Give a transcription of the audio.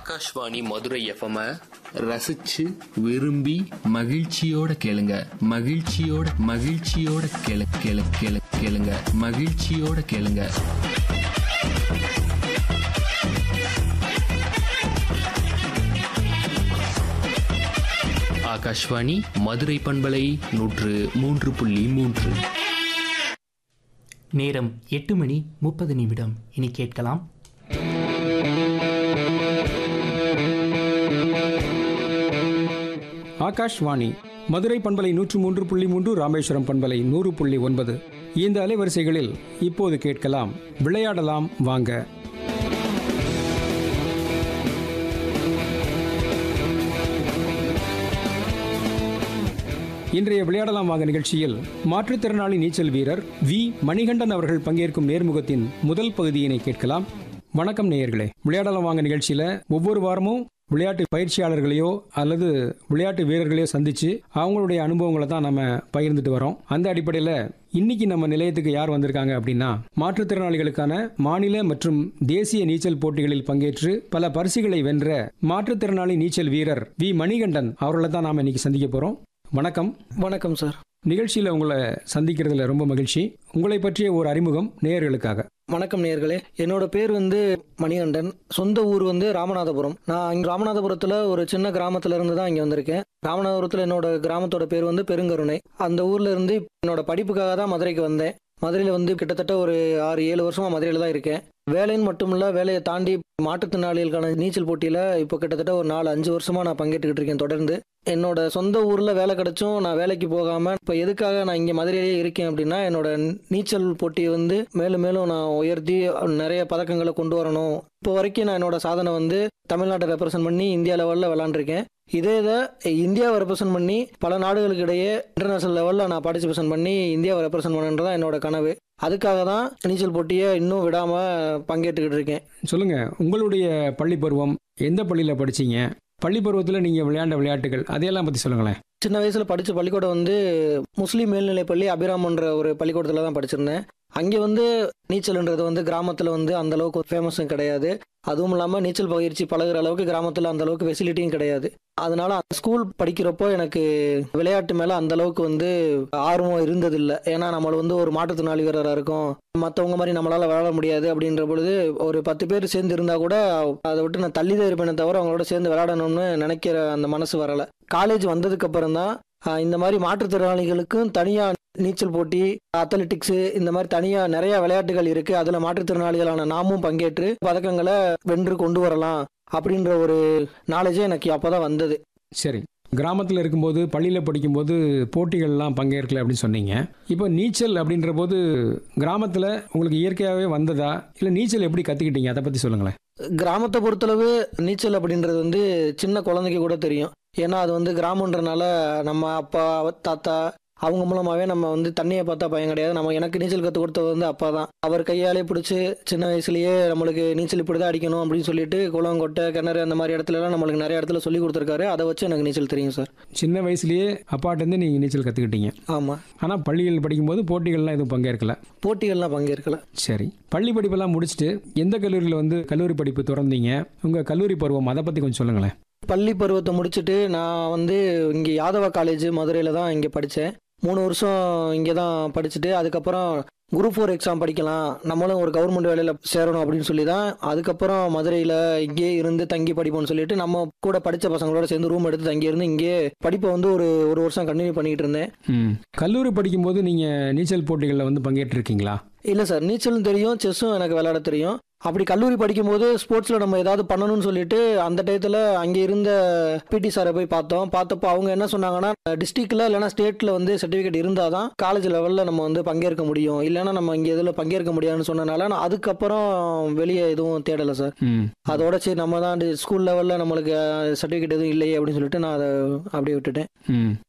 Akashvani Madurai FM ரசிச்சு விரும்பி மகிழ்ச்சியோட கேளுங்க மகிழ்ச்சியோட மகிழ்ச்சியோட கேளு கேளு கேளு கேளுங்க மகிழ்ச்சியோட கேளுங்க ஆகாஷ்வாணி மதுரை பண்பலை நூற்று மூன்று புள்ளி மூன்று நேரம் எட்டு மணி முப்பது நிமிடம் இனி கேட்கலாம் ஆகாஷ்வாணி மதுரை பண்பலை நூற்று மூன்று புள்ளி மூன்று ராமேஸ்வரம் பண்பலை நூறு புள்ளி ஒன்பது இந்த அலைவரிசைகளில் இப்போது கேட்கலாம் விளையாடலாம் வாங்க இன்றைய விளையாடலாம் வாங்க நிகழ்ச்சியில் மாற்றுத்திறனாளி நீச்சல் வீரர் வி மணிகண்டன் அவர்கள் பங்கேற்கும் நேர்முகத்தின் முதல் பகுதியினை கேட்கலாம் வணக்கம் நேயர்களே விளையாடலாம் வாங்க நிகழ்ச்சியில ஒவ்வொரு வாரமும் விளையாட்டு பயிற்சியாளர்களையோ அல்லது விளையாட்டு வீரர்களையோ சந்திச்சு அவங்களுடைய அனுபவங்களை தான் நம்ம பகிர்ந்துட்டு வரோம் அந்த அடிப்படையில் இன்னைக்கு நம்ம நிலையத்துக்கு யார் வந்திருக்காங்க அப்படின்னா மாற்றுத்திறனாளிகளுக்கான மாநில மற்றும் தேசிய நீச்சல் போட்டிகளில் பங்கேற்று பல பரிசுகளை வென்ற மாற்றுத்திறனாளி நீச்சல் வீரர் வி மணிகண்டன் அவர்களை தான் நாம இன்னைக்கு சந்திக்க போறோம் வணக்கம் வணக்கம் சார் நிகழ்ச்சியில் உங்களை சந்திக்கிறதுல ரொம்ப மகிழ்ச்சி உங்களை பற்றிய ஒரு அறிமுகம் நேயர்களுக்காக வணக்கம் நேர்களே என்னோட பேர் வந்து மணிகண்டன் சொந்த ஊர் வந்து ராமநாதபுரம் நான் இங்க ராமநாதபுரத்துல ஒரு சின்ன கிராமத்துல இருந்து தான் இங்க வந்திருக்கேன் ராமநாதபுரத்துல என்னோட கிராமத்தோட பேர் வந்து பெருங்கருணை அந்த ஊர்ல இருந்து என்னோட படிப்புக்காக தான் மதுரைக்கு வந்தேன் மதுரையில் வந்து கிட்டத்தட்ட ஒரு ஆறு ஏழு வருஷமா மதுரையில் தான் இருக்கேன் வேலைன்னு மட்டும் இல்ல வேலையை தாண்டி மாற்றுத்திறனாளிகளுக்கான நீச்சல் போட்டியில இப்போ கிட்டத்தட்ட ஒரு நாலு அஞ்சு வருஷமா நான் பங்கேற்றுக்கிட்டு இருக்கேன் தொடர்ந்து என்னோட சொந்த ஊர்ல வேலை கிடைச்சும் நான் வேலைக்கு போகாம இப்போ எதுக்காக நான் இங்க மதுரையிலேயே இருக்கேன் அப்படின்னா என்னோட நீச்சல் போட்டியை வந்து மேலும் மேலும் நான் உயர்த்தி நிறைய பதக்கங்களை கொண்டு வரணும் இப்போ வரைக்கும் நான் என்னோட சாதனை வந்து தமிழ்நாட்டை ரெப்ரசென்ட் பண்ணி இந்தியா லெவலில் விளாண்டுருக்கேன் இதே இதை இந்தியாவை ரெப்ரசென்ட் பண்ணி பல நாடுகளுக்கு இடையே இன்டர்நேஷனல் லெவலில் நான் பார்ட்டிசிபேஷன் பண்ணி இந்தியாவை ரெப்ரசென்ட் பண்ணுன்றதான் என்னோட கனவு அதுக்காக தான் நீச்சல் போட்டியை இன்னும் விடாமல் பங்கேற்றுக்கிட்டு இருக்கேன் சொல்லுங்க உங்களுடைய பள்ளி பருவம் எந்த பள்ளியில் படிச்சீங்க பள்ளி பருவத்தில் நீங்கள் விளையாண்ட விளையாட்டுகள் அதையெல்லாம் பற்றி சொல்லுங்களேன் சின்ன வயசுல படிச்ச பள்ளிக்கூடம் வந்து முஸ்லீம் மேல்நிலைப் பள்ளி அபிராமன்ற ஒரு பள்ளிக்கூடத்துல தான் படிச்சிருந்தேன் அங்கே வந்து நீச்சல்ன்றது வந்து கிராமத்துல வந்து அந்த அளவுக்கு ஃபேமஸும் கிடையாது அதுவும் இல்லாமல் நீச்சல் பயிற்சி பழகுற அளவுக்கு கிராமத்தில் அந்த அளவுக்கு ஃபெசிலிட்டியும் கிடையாது அதனால ஸ்கூல் படிக்கிறப்போ எனக்கு விளையாட்டு மேலே அந்த அளவுக்கு வந்து ஆர்வம் இருந்ததில்லை ஏன்னா நம்மள வந்து ஒரு மாற்றுத்திறனாளி வீரராக இருக்கும் மற்றவங்க மாதிரி நம்மளால விளையாட முடியாது அப்படின்ற பொழுது ஒரு பத்து பேர் சேர்ந்து இருந்தால் கூட அதை விட்டு நான் தள்ளி தான் இருப்பேனே தவிர அவங்களோட சேர்ந்து விளையாடணும்னு நினைக்கிற அந்த மனசு வரலை காலேஜ் வந்ததுக்கு அப்புறம் தான் ஆஹ் இந்த மாதிரி மாற்றுத்திறனாளிகளுக்கும் தனியா நீச்சல் போட்டி அத்லெட்டிக்ஸ் இந்த மாதிரி தனியா நிறைய விளையாட்டுகள் இருக்கு அதுல மாற்றுத்திறனாளிகளான நாமும் பங்கேற்று பதக்கங்களை வென்று கொண்டு வரலாம் அப்படின்ற ஒரு நாலேஜே எனக்கு அப்பதான் வந்தது சரி கிராமத்தில் இருக்கும்போது பள்ளியில் படிக்கும்போது போட்டிகள்லாம் பங்கேற்கல அப்படின்னு சொன்னீங்க இப்போ நீச்சல் அப்படின்ற போது கிராமத்தில் உங்களுக்கு இயற்கையாகவே வந்ததா இல்லை நீச்சல் எப்படி கற்றுக்கிட்டீங்க அதை பற்றி சொல்லுங்களேன் கிராமத்தை பொறுத்தளவு நீச்சல் அப்படின்றது வந்து சின்ன குழந்தைக்கு கூட தெரியும் ஏன்னா அது வந்து கிராமன்றனால நம்ம அப்பா தாத்தா அவங்க மூலமாவே நம்ம வந்து தண்ணியை பார்த்தா பயம் கிடையாது நம்ம எனக்கு நீச்சல் கற்றுக் கொடுத்தது வந்து அப்பா தான் அவர் கையாலே பிடிச்சி சின்ன வயசுலயே நம்மளுக்கு நீச்சல் இப்படி தான் அடிக்கணும் அப்படின்னு சொல்லிட்டு குளம் கொட்டை கிணறு அந்த மாதிரி இடத்துல எல்லாம் நம்மளுக்கு நிறைய இடத்துல சொல்லி கொடுத்துருக்காரு அதை வச்சு எனக்கு நீச்சல் தெரியும் சார் சின்ன வயசுலேயே அப்பாட்டேருந்து நீங்கள் நீச்சல் கற்றுக்கிட்டீங்க ஆமாம் ஆனால் பள்ளிகள் படிக்கும்போது போட்டிகள்லாம் எதுவும் பங்கேற்கல போட்டிகள்லாம் பங்கேற்கல சரி பள்ளி படிப்பெல்லாம் முடிச்சுட்டு எந்த கல்லூரியில் வந்து கல்லூரி படிப்பு தொடர்ந்தீங்க உங்கள் கல்லூரி பருவம் அதை பற்றி கொஞ்சம் சொல்லுங்களேன் பள்ளி பருவத்தை முடிச்சுட்டு நான் வந்து இங்கே யாதவ காலேஜ் மதுரையில் தான் இங்கே படித்தேன் மூணு வருஷம் இங்கே தான் படிச்சுட்டு அதுக்கப்புறம் குரூப் ஃபோர் எக்ஸாம் படிக்கலாம் நம்மளும் ஒரு கவர்மெண்ட் வேலையில் சேரணும் அப்படின்னு சொல்லி தான் அதுக்கப்புறம் மதுரையில் இங்கே இருந்து தங்கி படிப்போம்னு சொல்லிட்டு நம்ம கூட படித்த பசங்களோட சேர்ந்து ரூம் எடுத்து தங்கி இருந்து இங்கே படிப்பை வந்து ஒரு ஒரு வருஷம் கண்டினியூ பண்ணிக்கிட்டு இருந்தேன் ம் கல்லூரி படிக்கும்போது நீங்கள் நீச்சல் போட்டிகளில் வந்து பங்கேற்றிருக்கீங்களா இல்லை சார் நீச்சலும் தெரியும் செஸ்ஸும் எனக்கு விளையாட தெரியும் அப்படி கல்லூரி படிக்கும்போது ஸ்போர்ட்ஸில் நம்ம ஏதாவது பண்ணணும்னு சொல்லிட்டு அந்த டயத்தில் அங்கே இருந்த பிடி சாரை போய் பார்த்தோம் பார்த்தப்போ அவங்க என்ன சொன்னாங்கன்னா டிஸ்ட்ரிக்ட்ல இல்லைனா ஸ்டேட்டில் வந்து சர்டிஃபிகேட் இருந்தால் தான் காலேஜ் லெவலில் நம்ம வந்து பங்கேற்க முடியும் இல்லைன்னா நம்ம இங்கே இதில் பங்கேற்க முடியாதுன்னு சொன்னனால நான் அதுக்கப்புறம் வெளியே எதுவும் தேடலை சார் ம் அதோட சரி நம்ம தான் ஸ்கூல் லெவலில் நம்மளுக்கு சர்டிஃபிகேட் எதுவும் இல்லையே அப்படின்னு சொல்லிட்டு நான் அதை அப்படியே விட்டுட்டேன் ம்